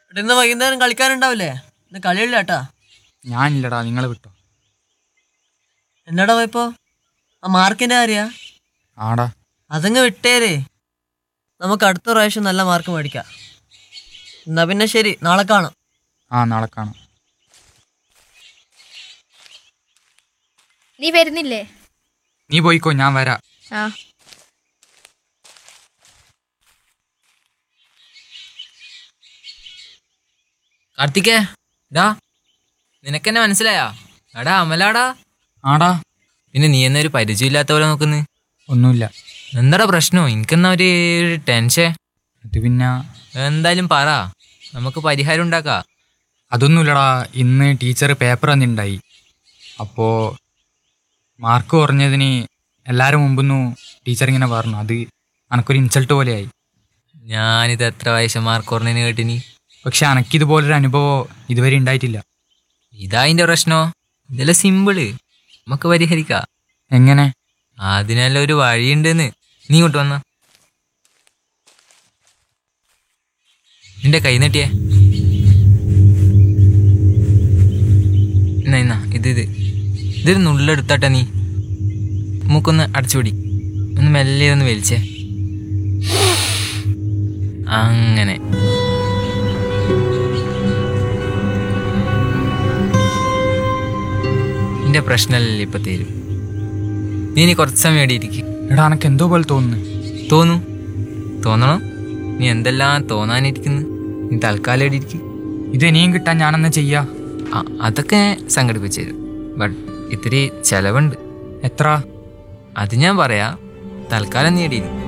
എടാ, ഇന്ന് വൈകുന്നേരം കളിക്കാനുണ്ടാവില്ലേ ഇന്ന് കളിയില്ല കേട്ടാ ഞാനില്ലടാ നിങ്ങൾ വിട്ടോ എന്നാടാ പോയപ്പോ ആ മാർക്കിന്റെ കാര്യാ ആടാ അതങ്ങ് വിട്ടേരേ നമുക്ക് അടുത്ത പ്രാവശ്യം നല്ല മാർക്ക് മേടിക്കാം എന്നാ പിന്നെ ശരി നാളെ കാണാം ആ നാളെ കാണാം നീ വരുന്നില്ലേ നീ പോയിക്കോ ഞാൻ വരാം ആ കാർത്തികേ ഡാ നിനക്കെന്നെ മനസ്സിലായാ എടാ അമലാടാ ആടാ പിന്നെ നീ എന്നൊരു പരിചയമില്ലാത്ത പോലെ നോക്കുന്നു ഒന്നുമില്ല എന്താടാ പ്രശ്നം എനിക്കെന്നാ ഒരു ടെൻഷൻ അത് പിന്നെ എന്തായാലും പറ നമുക്ക് പരിഹാരം ഉണ്ടാക്കാം അതൊന്നുമില്ലടാ ഇന്ന് ടീച്ചർ പേപ്പർ തന്നിട്ടുണ്ടായി അപ്പോൾ മാർക്ക് കുറഞ്ഞതിന് എല്ലാവരും മുമ്പൊന്നു ടീച്ചർ ഇങ്ങനെ പറഞ്ഞു അത് എനക്കൊരു ഇൻസൾട്ട് പോലെയായി ഞാനിത് എത്ര വയസ്സ് മാർക്ക് കുറഞ്ഞതിന് കേട്ടിനി പക്ഷെ എനക്കിതുപോലൊരു അനുഭവം ഇതുവരെ ഉണ്ടായിട്ടില്ല ഇതാ അതിന്റെ പ്രശ്നോ ഇതെല്ലാം സിമ്പിള് നമുക്ക് പരിഹരിക്കാം എങ്ങനെ അതിനെല്ലാം ഒരു വഴിയുണ്ടെന്ന് നീ ഇങ്ങോട്ട് വന്ന നിന്റെ കൈ നീട്ടിയേ എന്നാ എന്നാ ഇത് ഇത് ഇതൊരു നുള്ളെടുത്താട്ടെ നീ മൂക്കൊന്ന് അടച്ചുപിടി ഒന്ന് മെല്ലെ ഒന്ന് വലിച്ചേ അങ്ങനെ നിന്റെ പ്രശ്നമല്ലേ ഇപ്പൊ തരും നീ ഇനി കുറച്ച് സമയം എടിയിരിക്കും എടാ എനക്ക് എന്തോ പോലെ തോന്നുന്നു തോന്നു തോന്നണം നീ എന്തെല്ലാം തോന്നാനിരിക്കുന്നു നീ തൽക്കാലം എടിയിരിക്കും ഇത് ഇനിയും കിട്ടാൻ ഞാനെന്നാ ചെയ്യാ ആ അതൊക്കെ സംഘടിപ്പിച്ചു തരും ബട്ട് ഇത്തിരി ചെലവുണ്ട് എത്ര അത് ഞാൻ പറയാ തൽക്കാലം നീ എടിയിരിക്കും